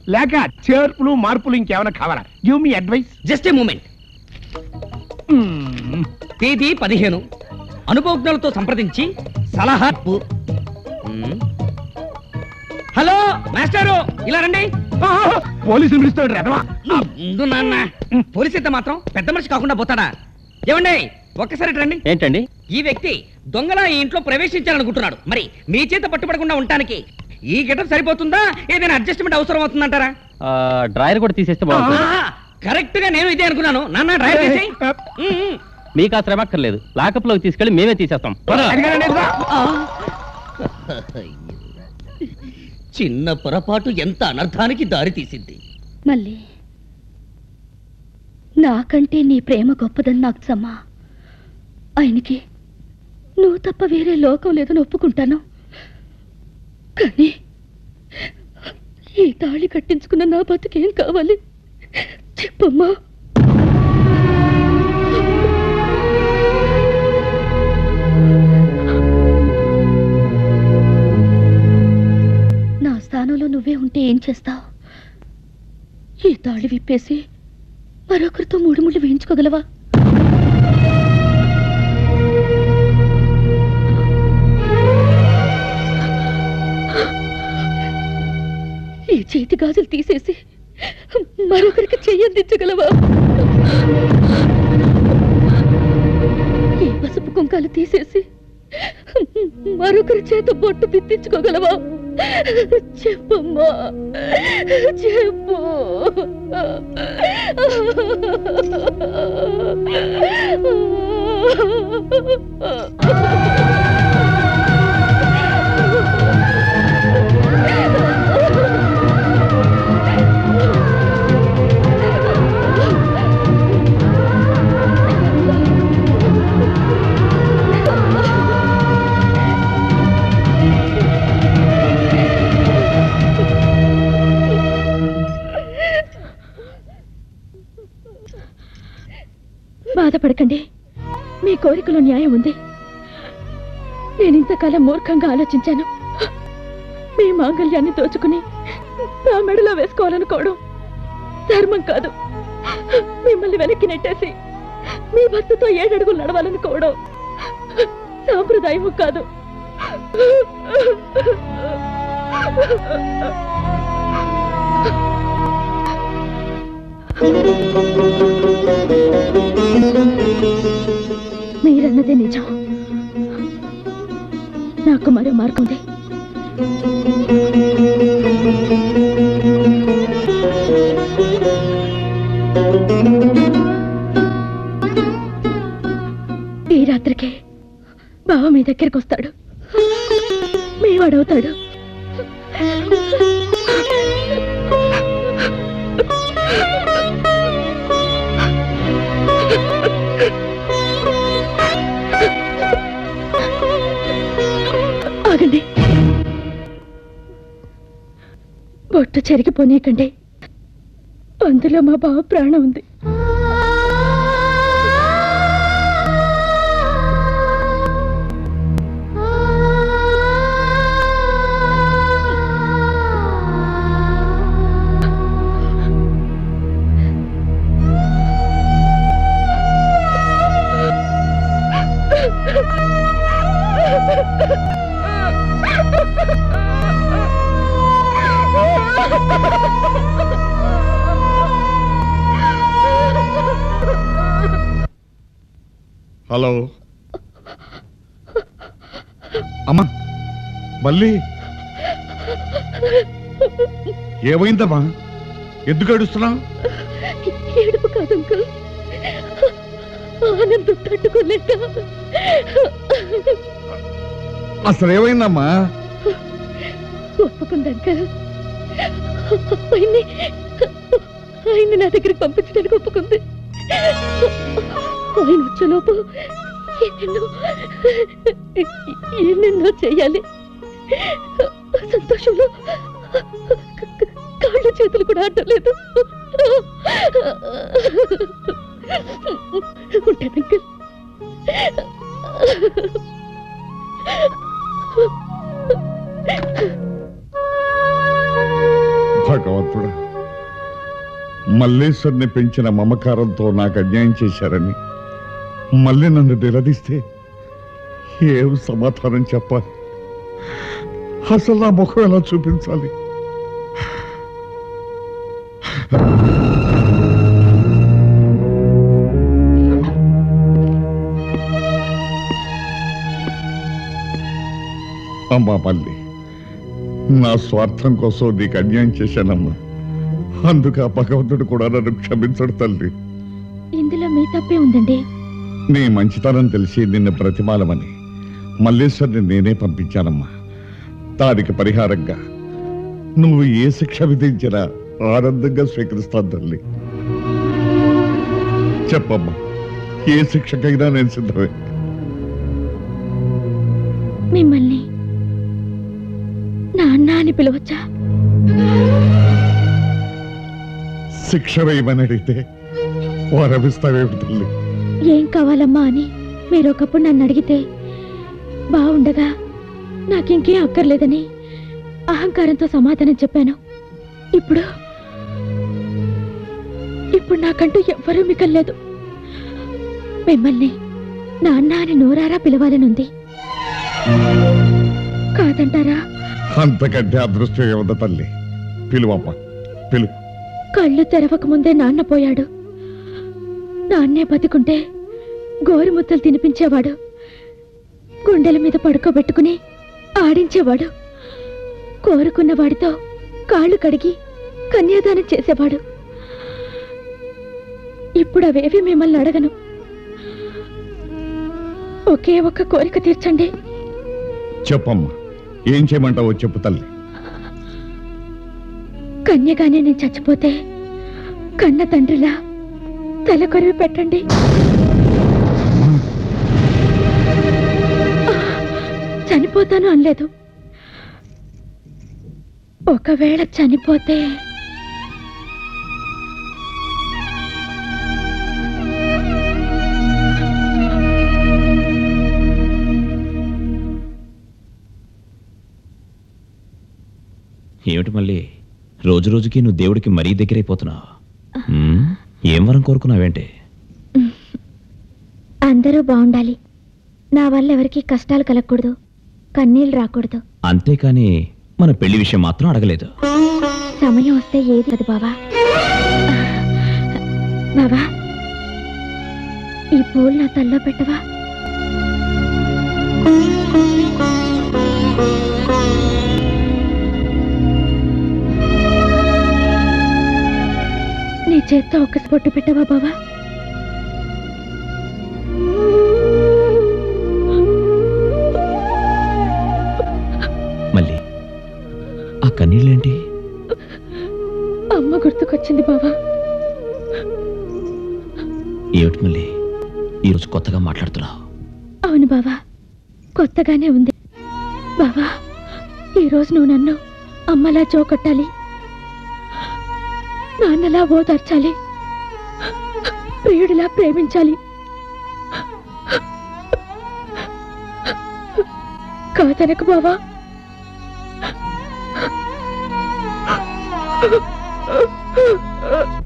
లేక చేర్పులు మార్పులు ఇంకేమైనా కావాలా give me advice just a moment తేదీ పదిహేను అనుభవజ్ఞులతో సంప్రదించి సలహా మ్మ్. హలో మాస్టారు ఇలా రండి పోలీసులు పిలుస్తాడు రెదవా ముందు నాన్న పోలీస్ అయితే మాత్రం పెద్ద మనిషి కాకుండా పోతాడా ఏమండి ఒక్కసారి ఇటు రండి ఏంటండి ఈ వ్యక్తి దొంగలా ఈ ఇంట్లో ప్రవేశించాలనుకుంటున్నాడు మరి మీ చేత పట్టుబడకుండా ఉండటానికి ఈ గెటప్ సరిపోతుందా ఏదైనా అడ్జస్ట్మెంట్ అవసరం అవుతుందంటారా ఆ, డ్రాయర్ కూడా తీసేస్తే బాగుంటుంది కరెక్ట్ గా నేను ఇదే అనుకున్నాను నాన్న డ్రైవ్ చేసి మీకు ఆ శ్రమ అక్కర్లేదు లాకప్ లోకి తీసుకెళ్లి మేమే తీసేస్తాం పద. చిన్న పొరపాటు ఎంత అనర్థానికి దారి తీసింది మళ్ళీ నాకంటే నీ ప్రేమ గొప్పదని నాకు సమ్మా ఆయనకి నువ్వు తప్ప వేరే లోకం లేదని ఒప్పుకుంటాను కానీ ఈ తాళి కట్టించుకున్న నా బతుకేం కావాలి చెప్పమ్మా నా స్థానంలో నువ్వే ఉంటే ఏం చేస్తావు ఈ తాళి విప్పేసి మరొకరితో మూడు ముళ్ళు వేయించుకోగలవా ఈ చేతి గాజులు తీసేసి మరొకరికి చెయ్యందించగలవా ఈ పసుపు కుంకాలు తీసేసి మరొకరి చేత బొట్టు పిత్తించుకోగలవా చెప్పమ్మా చెప్పు బాధపడకండి మీ కోరికలో న్యాయం ఉంది నేను ఇంతకాలం మూర్ఖంగా ఆలోచించాను మీ మాంగళ్యాన్ని దోచుకుని నా మెడలో వేసుకోవాలనుకోవడం ధర్మం కాదు మిమ్మల్ని వెనక్కి నెట్టేసి మీ భర్తతో ఏడడుగులు నడవాలనుకోవడం సాంప్రదాయం కాదు మీరన్నదే నిజం నాకు మరో మార్గం ఉంది ఈ రాత్రికే బావ మీ దగ్గరికి వస్తాడు మీ వాడవుతాడు ఆగండి బొట్టు చెరిగిపోనీయకండి అందులో మా బావ ప్రాణం ఉంది హలో అమ్మా మళ్ళీ ఏమైందమ్మా ఎందుకు ఏడుస్తున్నావు ఏడుపు కాదు అంకుల్ ఆనందం తట్టుకోలేక అసలు ఏమైందమ్మా ఒప్పుకుంది అంకుల్ ఆయన్ని ఆయన్ని నా దగ్గరికి పంపించడానికి ఒప్పుకుంది ఆయన వచ్చేలోపు ఎన్నెన్నో ఎన్నెన్నో చేయాలి సంతోషంలో కాళ్ళు చేతులు కూడా ఆడలేదు ఉంటాను అంకుల్ భగవంతుడా మల్లేశ్వరిని పెంచిన మమకారంతో నాకు అన్యాయం చేశారని మళ్ళీ నన్ను నిలదీస్తే ఏం సమాధానం చెప్పాలి అసలు నా ముఖం ఎలా చూపించాలి అమ్మా మళ్ళీ నా స్వార్థం కోసం నీకు అన్యాయం చేశానమ్మా అందుకు ఆ భగవంతుడు కూడా నన్ను క్షమించడు తల్లి ఇందులో మీ తప్పే ఉందండి నీ మంచితనం తెలిసి నిన్ను ప్రతిమాలమని మల్లేశ్వరిని నేనే పంపించానమ్మా దానికి పరిహారంగా నువ్వు ఏ శిక్ష విధించినా ఆనందంగా స్వీకరిస్తాను తల్లి చెప్పమ్మా ఏ శిక్షకైనా నేను సిద్ధమే మిమ్మల్ని నాన్న అని పిలవచ్చా శిక్ష వేయమని అడిగితే వరమిస్తావేమి తల్లి ఏం కావాలమ్మా అని మీరు ఒకప్పుడు నన్ను అడిగితే బాగుండగా నాకింకేం అక్కర్లేదని అహంకారంతో సమాధానం చెప్పాను ఇప్పుడు ఇప్పుడు నాకంటూ ఎవ్వరూ మిగల్లేదు మిమ్మల్ని నాన్న అని నోరారా పిలవాలనుంది కాదంటారా అంతకంటే అదృష్టం ఏముంది తల్లి పిలువమ్మా పిలువు కళ్ళు తెరవక ముందే నాన్న పోయాడు నాన్నే బతికుంటే గోరుముద్దలు తినిపించేవాడు గుండెల మీద పడుకోబెట్టుకుని ఆడించేవాడు కోరుకున్న వాడితో కాళ్ళు కడిగి కన్యాదానం చేసేవాడు ఇప్పుడు అవేవి మిమ్మల్ని అడగను ఒకే ఒక్క కోరిక తీర్చండి చెప్పమ్మా ఏం చేయమంటావో చెప్పు తల్లి కన్యగానే నేను చచ్చిపోతే కన్న తండ్రిలా తల కొరివి పెట్టండి చనిపోతాను అనలేదు ఒకవేళ చనిపోతే ఏమిటి మళ్ళీ రోజు రోజుకి నువ్వు దేవుడికి మరీ దగ్గరైపోతున్నావు ఉమ్, ఏం వరం కోరుకున్నావేంటి అందరూ బాగుండాలి నా వల్ల ఎవరికి కష్టాలు కలగకూడదు కన్నీళ్ళు రాకూడదు అంతేకాని మన పెళ్లి విషయం మాత్రం అడగలేదు సమయం వస్తే ఏది అది బావా బావా ఈ పూలు నా తల్లో పెట్టవా నీ చేత్తో ఒక పొట్టు పెట్టవా బావా మళ్ళీ ఆ కన్నీళ్ళేంటి అమ్మ గుర్తుకొచ్చింది బావా ఏమిటి మళ్ళీ ఈరోజు కొత్తగా మాట్లాడుతున్నావు అవును బావా కొత్తగానే ఉంది బావా ఈరోజు నువ్వు నన్ను అమ్మలా చోకొట్టాలి నాన్నలా ఓదార్చాలి ప్రియుడిలా ప్రేమించాలి కాదనకు బావా Uh, uh, uh.